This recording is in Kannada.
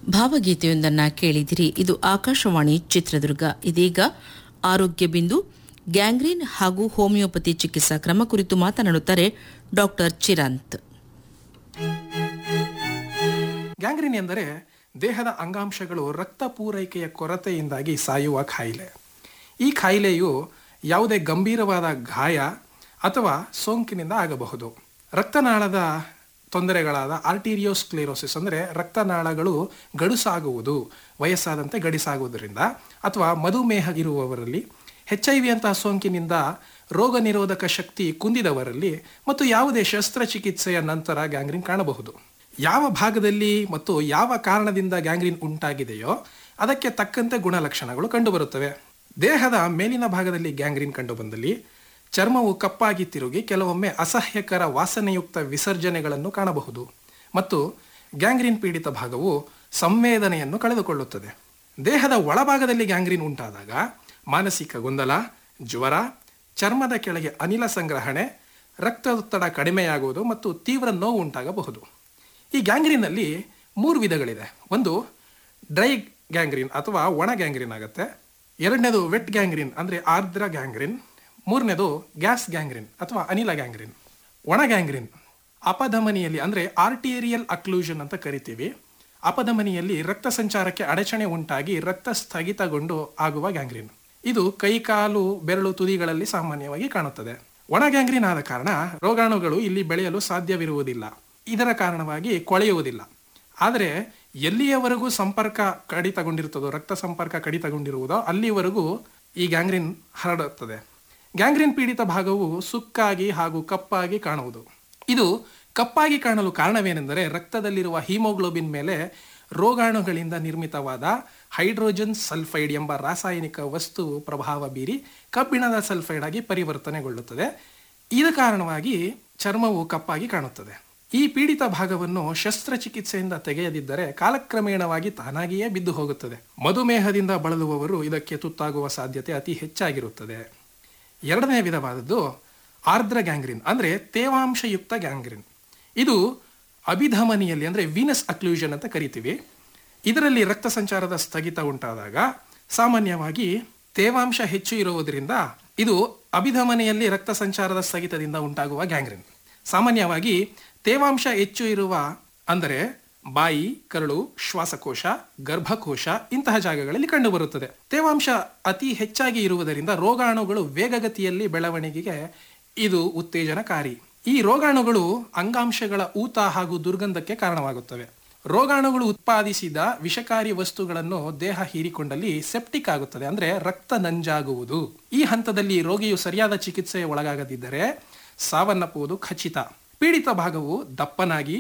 ಭಾವಗೀತೆಯೊಂದನ್ನು ಕೇಳಿದಿರಿ ಇದು ಆಕಾಶವಾಣಿ ಚಿತ್ರದುರ್ಗ ಇದೀಗ ಆರೋಗ್ಯ ಬಿಂದು ಗ್ಯಾಂಗ್ರೀನ್ ಹಾಗೂ ಹೋಮಿಯೋಪತಿ ಚಿಕಿತ್ಸಾ ಕ್ರಮ ಕುರಿತು ಮಾತನಾಡುತ್ತಾರೆ ಡಾಕ್ಟರ್ ಚಿರಂತ್ ಗ್ಯಾಂಗ್ರೀನ್ ಎಂದರೆ ದೇಹದ ಅಂಗಾಂಶಗಳು ರಕ್ತ ಪೂರೈಕೆಯ ಕೊರತೆಯಿಂದಾಗಿ ಸಾಯುವ ಕಾಯಿಲೆ ಈ ಕಾಯಿಲೆಯು ಯಾವುದೇ ಗಂಭೀರವಾದ ಗಾಯ ಅಥವಾ ಸೋಂಕಿನಿಂದ ಆಗಬಹುದು ರಕ್ತನಾಳದ ತೊಂದರೆಗಳಾದ ಆರ್ಟೀರಿಯೋಸ್ಕ್ಲೇರೋಸಿಸ್ ಅಂದರೆ ರಕ್ತನಾಳಗಳು ಗಡುಸಾಗುವುದು ವಯಸ್ಸಾದಂತೆ ಗಡಿಸಾಗುವುದರಿಂದ ಅಥವಾ ಮಧುಮೇಹ ಇರುವವರಲ್ಲಿ ಎಚ್ ಐ ವಿ ಅಂತಹ ಸೋಂಕಿನಿಂದ ರೋಗ ನಿರೋಧಕ ಶಕ್ತಿ ಕುಂದಿದವರಲ್ಲಿ ಮತ್ತು ಯಾವುದೇ ಶಸ್ತ್ರಚಿಕಿತ್ಸೆಯ ನಂತರ ಗ್ಯಾಂಗ್ರೀನ್ ಕಾಣಬಹುದು ಯಾವ ಭಾಗದಲ್ಲಿ ಮತ್ತು ಯಾವ ಕಾರಣದಿಂದ ಗ್ಯಾಂಗ್ರೀನ್ ಉಂಟಾಗಿದೆಯೋ ಅದಕ್ಕೆ ತಕ್ಕಂತೆ ಗುಣಲಕ್ಷಣಗಳು ಕಂಡುಬರುತ್ತವೆ ದೇಹದ ಮೇಲಿನ ಭಾಗದಲ್ಲಿ ಗ್ಯಾಂಗ್ರೀನ್ ಕಂಡುಬಂದಲ್ಲಿ ಚರ್ಮವು ಕಪ್ಪಾಗಿ ತಿರುಗಿ ಕೆಲವೊಮ್ಮೆ ಅಸಹ್ಯಕರ ವಾಸನೆಯುಕ್ತ ವಿಸರ್ಜನೆಗಳನ್ನು ಕಾಣಬಹುದು ಮತ್ತು ಗ್ಯಾಂಗ್ರೀನ್ ಪೀಡಿತ ಭಾಗವು ಸಂವೇದನೆಯನ್ನು ಕಳೆದುಕೊಳ್ಳುತ್ತದೆ ದೇಹದ ಒಳಭಾಗದಲ್ಲಿ ಗ್ಯಾಂಗ್ರೀನ್ ಉಂಟಾದಾಗ ಮಾನಸಿಕ ಗೊಂದಲ ಜ್ವರ ಚರ್ಮದ ಕೆಳಗೆ ಅನಿಲ ಸಂಗ್ರಹಣೆ ರಕ್ತದೊತ್ತಡ ಕಡಿಮೆಯಾಗುವುದು ಮತ್ತು ತೀವ್ರ ನೋವು ಉಂಟಾಗಬಹುದು ಈ ಗ್ಯಾಂಗ್ರೀನಲ್ಲಿ ಮೂರು ವಿಧಗಳಿದೆ ಒಂದು ಡ್ರೈ ಗ್ಯಾಂಗ್ರೀನ್ ಅಥವಾ ಒಣ ಗ್ಯಾಂಗ್ರೀನ್ ಆಗುತ್ತೆ ಎರಡನೇದು ವೆಟ್ ಗ್ಯಾಂಗ್ರೀನ್ ಅಂದರೆ ಆರ್ದ್ರ ಗ್ಯಾಂಗ್ರೀನ್ ಮೂರನೇದು ಗ್ಯಾಸ್ ಗ್ಯಾಂಗ್ರೀನ್ ಅಥವಾ ಅನಿಲ ಗ್ಯಾಂಗ್ರೀನ್ ಒಣ ಗ್ಯಾಂಗ್ರೀನ್ ಅಪಧಮನಿಯಲ್ಲಿ ಅಂದರೆ ಆರ್ಟೇರಿಯಲ್ ಅಕ್ಲೂಷನ್ ಅಂತ ಕರಿತೀವಿ ಅಪಧಮನಿಯಲ್ಲಿ ರಕ್ತ ಸಂಚಾರಕ್ಕೆ ಅಡಚಣೆ ಉಂಟಾಗಿ ರಕ್ತ ಸ್ಥಗಿತಗೊಂಡು ಆಗುವ ಗ್ಯಾಂಗ್ರೀನ್ ಇದು ಕೈಕಾಲು ಬೆರಳು ತುದಿಗಳಲ್ಲಿ ಸಾಮಾನ್ಯವಾಗಿ ಕಾಣುತ್ತದೆ ಒಣ ಗ್ಯಾಂಗ್ರೀನ್ ಆದ ಕಾರಣ ರೋಗಾಣುಗಳು ಇಲ್ಲಿ ಬೆಳೆಯಲು ಸಾಧ್ಯವಿರುವುದಿಲ್ಲ ಇದರ ಕಾರಣವಾಗಿ ಕೊಳೆಯುವುದಿಲ್ಲ ಆದರೆ ಎಲ್ಲಿಯವರೆಗೂ ಸಂಪರ್ಕ ಕಡಿತಗೊಂಡಿರುತ್ತದೋ ರಕ್ತ ಸಂಪರ್ಕ ಕಡಿತಗೊಂಡಿರುವುದೋ ಅಲ್ಲಿವರೆಗೂ ಈ ಗ್ಯಾಂಗ್ರೀನ್ ಹರಡುತ್ತದೆ ಗ್ಯಾಂಗ್ರೀನ್ ಪೀಡಿತ ಭಾಗವು ಸುಕ್ಕಾಗಿ ಹಾಗೂ ಕಪ್ಪಾಗಿ ಕಾಣುವುದು ಇದು ಕಪ್ಪಾಗಿ ಕಾಣಲು ಕಾರಣವೇನೆಂದರೆ ರಕ್ತದಲ್ಲಿರುವ ಹಿಮೋಗ್ಲೋಬಿನ್ ಮೇಲೆ ರೋಗಾಣುಗಳಿಂದ ನಿರ್ಮಿತವಾದ ಹೈಡ್ರೋಜನ್ ಸಲ್ಫೈಡ್ ಎಂಬ ರಾಸಾಯನಿಕ ವಸ್ತುವು ಪ್ರಭಾವ ಬೀರಿ ಕಬ್ಬಿಣದ ಸಲ್ಫೈಡ್ ಆಗಿ ಪರಿವರ್ತನೆಗೊಳ್ಳುತ್ತದೆ ಇದ ಕಾರಣವಾಗಿ ಚರ್ಮವು ಕಪ್ಪಾಗಿ ಕಾಣುತ್ತದೆ ಈ ಪೀಡಿತ ಭಾಗವನ್ನು ಶಸ್ತ್ರಚಿಕಿತ್ಸೆಯಿಂದ ತೆಗೆಯದಿದ್ದರೆ ಕಾಲಕ್ರಮೇಣವಾಗಿ ತಾನಾಗಿಯೇ ಬಿದ್ದು ಹೋಗುತ್ತದೆ ಮಧುಮೇಹದಿಂದ ಬಳಲುವವರು ಇದಕ್ಕೆ ತುತ್ತಾಗುವ ಸಾಧ್ಯತೆ ಅತಿ ಹೆಚ್ಚಾಗಿರುತ್ತದೆ ಎರಡನೇ ವಿಧವಾದದ್ದು ಆರ್ದ್ರ ಗ್ಯಾಂಗ್ರೀನ್ ಅಂದರೆ ತೇವಾಂಶಯುಕ್ತ ಗ್ಯಾಂಗ್ರೀನ್ ಇದು ಅಭಿಧಮನಿಯಲ್ಲಿ ಅಂದರೆ ವೀನಸ್ ಅಕ್ಲೂಷನ್ ಅಂತ ಕರಿತೀವಿ ಇದರಲ್ಲಿ ರಕ್ತ ಸಂಚಾರದ ಸ್ಥಗಿತ ಉಂಟಾದಾಗ ಸಾಮಾನ್ಯವಾಗಿ ತೇವಾಂಶ ಹೆಚ್ಚು ಇರುವುದರಿಂದ ಇದು ಅಭಿಧಮನಿಯಲ್ಲಿ ರಕ್ತ ಸಂಚಾರದ ಸ್ಥಗಿತದಿಂದ ಉಂಟಾಗುವ ಗ್ಯಾಂಗ್ರೀನ್ ಸಾಮಾನ್ಯವಾಗಿ ತೇವಾಂಶ ಹೆಚ್ಚು ಇರುವ ಅಂದರೆ ಬಾಯಿ ಕರಳು ಶ್ವಾಸಕೋಶ ಗರ್ಭಕೋಶ ಇಂತಹ ಜಾಗಗಳಲ್ಲಿ ಕಂಡುಬರುತ್ತದೆ ತೇವಾಂಶ ಅತಿ ಹೆಚ್ಚಾಗಿ ಇರುವುದರಿಂದ ರೋಗಾಣುಗಳು ವೇಗಗತಿಯಲ್ಲಿ ಬೆಳವಣಿಗೆಗೆ ಇದು ಉತ್ತೇಜನಕಾರಿ ಈ ರೋಗಾಣುಗಳು ಅಂಗಾಂಶಗಳ ಊತ ಹಾಗೂ ದುರ್ಗಂಧಕ್ಕೆ ಕಾರಣವಾಗುತ್ತವೆ ರೋಗಾಣುಗಳು ಉತ್ಪಾದಿಸಿದ ವಿಷಕಾರಿ ವಸ್ತುಗಳನ್ನು ದೇಹ ಹೀರಿಕೊಂಡಲ್ಲಿ ಸೆಪ್ಟಿಕ್ ಆಗುತ್ತದೆ ಅಂದ್ರೆ ರಕ್ತ ನಂಜಾಗುವುದು ಈ ಹಂತದಲ್ಲಿ ರೋಗಿಯು ಸರಿಯಾದ ಚಿಕಿತ್ಸೆಗೆ ಒಳಗಾಗದಿದ್ದರೆ ಸಾವನ್ನಪ್ಪುವುದು ಖಚಿತ ಪೀಡಿತ ಭಾಗವು ದಪ್ಪನಾಗಿ